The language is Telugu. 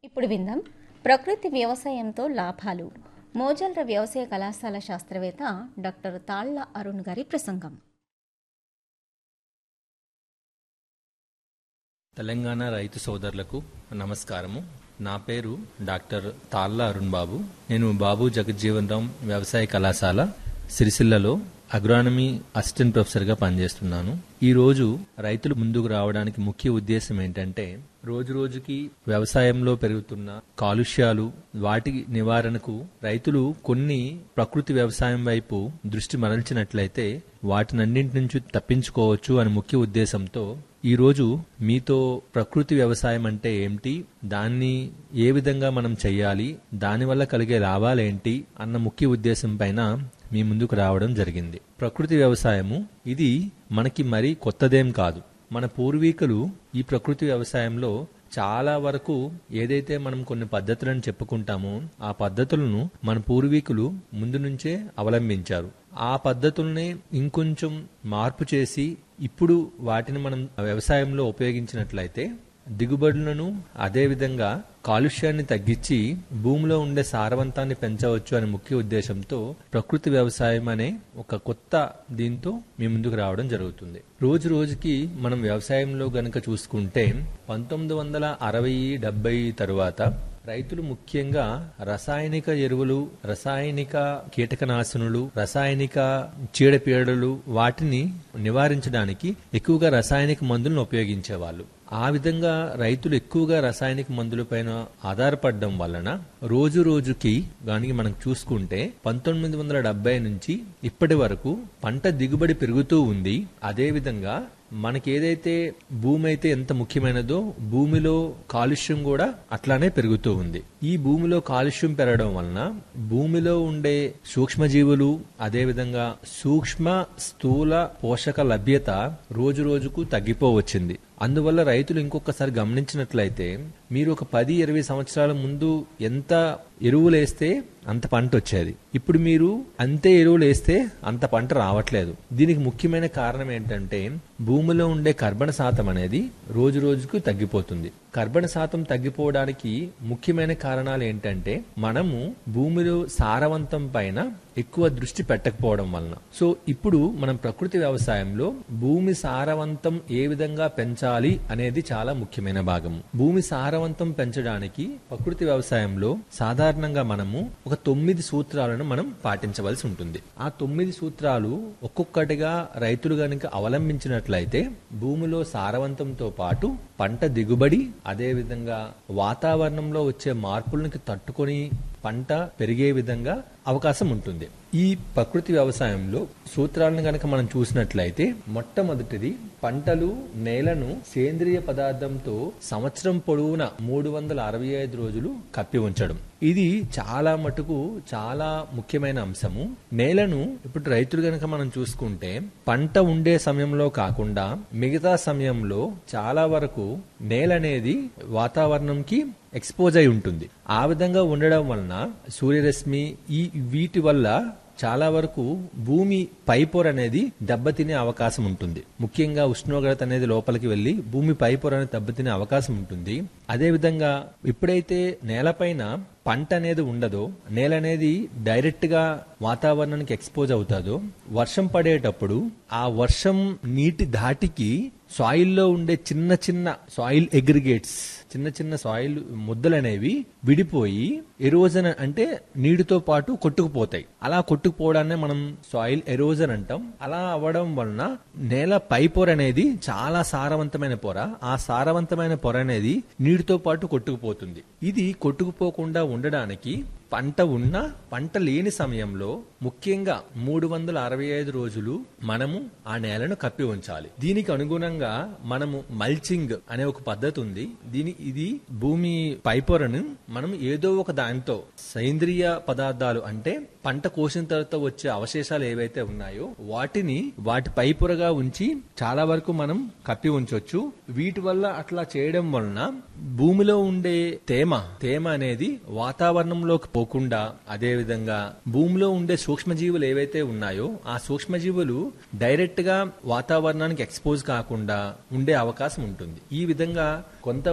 ఇప్పుడు విందాం ప్రకృతి వ్యవసాయంతో లాభాలు మోజల్ర వ్యవసాయ కళాశాల శాస్త్రవేత్త డాక్టర్ తాళ్ల అరుణ్ గారి ప్రసంగం తెలంగాణ రైతు సోదరులకు నమస్కారము నా పేరు డాక్టర్ తాళ్ళ అరుణ్ బాబు నేను బాబు జగజ్జీవన్ రామ్ వ్యవసాయ కళాశాల సిరిసిల్లలో అగ్రానమీ అసిస్టెంట్ ప్రొఫెసర్గా పనిచేస్తున్నాను ఈ రోజు రైతులు ముందుకు రావడానికి ముఖ్య ఉద్దేశం ఏంటంటే రోజు రోజుకి వ్యవసాయంలో పెరుగుతున్న కాలుష్యాలు వాటి నివారణకు రైతులు కొన్ని ప్రకృతి వ్యవసాయం వైపు దృష్టి మరల్చినట్లయితే వాటినన్నింటి నుంచి తప్పించుకోవచ్చు అని ముఖ్య ఉద్దేశంతో ఈ రోజు మీతో ప్రకృతి వ్యవసాయం అంటే ఏమిటి దాన్ని ఏ విధంగా మనం చెయ్యాలి దానివల్ల కలిగే లాభాలేంటి అన్న ముఖ్య ఉద్దేశం పైన మీ ముందుకు రావడం జరిగింది ప్రకృతి వ్యవసాయము ఇది మనకి మరీ కొత్తదేం కాదు మన పూర్వీకులు ఈ ప్రకృతి వ్యవసాయంలో చాలా వరకు ఏదైతే మనం కొన్ని పద్ధతులను చెప్పుకుంటామో ఆ పద్ధతులను మన పూర్వీకులు ముందు నుంచే అవలంబించారు ఆ పద్ధతుల్ని ఇంకొంచెం మార్పు చేసి ఇప్పుడు వాటిని మనం వ్యవసాయంలో ఉపయోగించినట్లయితే దిగుబడులను అదేవిధంగా కాలుష్యాన్ని తగ్గించి భూమిలో ఉండే సారవంతాన్ని పెంచవచ్చు అనే ముఖ్య ఉద్దేశంతో ప్రకృతి వ్యవసాయం అనే ఒక కొత్త దీంతో మీ ముందుకు రావడం జరుగుతుంది రోజు రోజుకి మనం వ్యవసాయంలో గనక చూసుకుంటే పంతొమ్మిది వందల అరవై డెబ్బై తరువాత రైతులు ముఖ్యంగా రసాయనిక ఎరువులు రసాయనిక కీటకనాశనులు రసాయనిక చీడపీడలు వాటిని నివారించడానికి ఎక్కువగా రసాయనిక మందులను ఉపయోగించేవాళ్ళు ఆ విధంగా రైతులు ఎక్కువగా రసాయనిక మందులపైన ఆధారపడడం వలన రోజు రోజుకి గాని మనం చూసుకుంటే పంతొమ్మిది వందల డెబ్బై నుంచి ఇప్పటి వరకు పంట దిగుబడి పెరుగుతూ ఉంది అదే విధంగా మనకి ఏదైతే భూమి అయితే ఎంత ముఖ్యమైనదో భూమిలో కాలుష్యం కూడా అట్లానే పెరుగుతూ ఉంది ఈ భూమిలో కాలుష్యం పెరగడం వలన భూమిలో ఉండే సూక్ష్మజీవులు అదేవిధంగా సూక్ష్మ స్థూల పోషక లభ్యత రోజు రోజుకు తగ్గిపోవచ్చింది అందువల్ల రైతులు ఇంకొకసారి గమనించినట్లయితే మీరు ఒక పది ఇరవై సంవత్సరాల ముందు ఎంత ఎరువులు వేస్తే అంత పంట వచ్చేది ఇప్పుడు మీరు అంతే ఎరువులు వేస్తే అంత పంట రావట్లేదు దీనికి ముఖ్యమైన కారణం ఏంటంటే భూమిలో ఉండే కర్బన శాతం అనేది రోజు రోజుకు తగ్గిపోతుంది కర్బన శాతం తగ్గిపోవడానికి ముఖ్యమైన కారణాలు ఏంటంటే మనము భూమిలో సారవంతం పైన ఎక్కువ దృష్టి పెట్టకపోవడం వలన సో ఇప్పుడు మనం ప్రకృతి వ్యవసాయంలో భూమి సారవంతం ఏ విధంగా పెంచాలి అనేది చాలా ముఖ్యమైన భాగము భూమి సారవంతం పెంచడానికి ప్రకృతి వ్యవసాయంలో సాధారణంగా మనము ఒక తొమ్మిది సూత్రాలను మనం పాటించవలసి ఉంటుంది ఆ తొమ్మిది సూత్రాలు ఒక్కొక్కటిగా రైతులు గనుక అవలంబించినట్లయితే భూమిలో సారవంతంతో పాటు పంట దిగుబడి అదేవిధంగా వాతావరణంలో వచ్చే మార్పులకు తట్టుకొని పంట పెరిగే విధంగా అవకాశం ఉంటుంది ఈ ప్రకృతి వ్యవసాయంలో సూత్రాలను గనక మనం చూసినట్లయితే మొట్టమొదటిది పంటలు నేలను సేంద్రియ పదార్థంతో సంవత్సరం పొడవునా మూడు వందల అరవై ఐదు రోజులు కప్పి ఉంచడం ఇది చాలా మటుకు చాలా ముఖ్యమైన అంశము నేలను ఇప్పుడు రైతులు గనక మనం చూసుకుంటే పంట ఉండే సమయంలో కాకుండా మిగతా సమయంలో చాలా వరకు నేల అనేది వాతావరణంకి ఎక్స్పోజ్ అయి ఉంటుంది ఆ విధంగా ఉండడం వలన సూర్యరశ్మి ఈ వీటి వల్ల చాలా వరకు భూమి పైపొర అనేది దెబ్బతినే అవకాశం ఉంటుంది ముఖ్యంగా ఉష్ణోగ్రత అనేది లోపలికి వెళ్లి భూమి పైపొర అనేది దెబ్బతినే అవకాశం ఉంటుంది అదే విధంగా ఎప్పుడైతే నేలపైన పంట అనేది ఉండదో నేల అనేది డైరెక్ట్ గా వాతావరణానికి ఎక్స్పోజ్ అవుతుందో వర్షం పడేటప్పుడు ఆ వర్షం నీటి ధాటికి సాయిల్లో ఉండే చిన్న చిన్న సాయిల్ అగ్రిగేట్స్ చిన్న చిన్న సాయిల్ ముద్దలు అనేవి విడిపోయి ఎరోజన్ అంటే నీటితో పాటు కొట్టుకుపోతాయి అలా కొట్టుకుపోవడాన్ని మనం సాయిల్ ఎరోజన్ అంటాం అలా అవ్వడం వలన నేల పై పొర అనేది చాలా సారవంతమైన పొర ఆ సారవంతమైన పొర అనేది నీటితో పాటు కొట్టుకుపోతుంది ఇది కొట్టుకుపోకుండా ఉండడానికి పంట ఉన్న పంట లేని సమయంలో ముఖ్యంగా మూడు వందల అరవై ఐదు రోజులు మనము ఆ నేలను కప్పి ఉంచాలి దీనికి అనుగుణంగా మనము మల్చింగ్ అనే ఒక పద్ధతి ఉంది దీని ఇది భూమి పైపొరను మనం ఏదో ఒక దానితో సేంద్రియ పదార్థాలు అంటే పంట కోసిన తర్వాత వచ్చే అవశేషాలు ఏవైతే ఉన్నాయో వాటిని వాటి పైపొరగా ఉంచి చాలా వరకు మనం కప్పి ఉంచవచ్చు వీటి వల్ల అట్లా చేయడం వలన భూమిలో ఉండే తేమ తేమ అనేది వాతావరణంలోకి పోకుండా అదే విధంగా భూమిలో ఉండే సూక్ష్మజీవులు ఏవైతే ఉన్నాయో ఆ సూక్ష్మజీవులు డైరెక్ట్ గా వాతావరణానికి ఎక్స్పోజ్ కాకుండా ఉండే అవకాశం ఉంటుంది ఈ విధంగా కొంత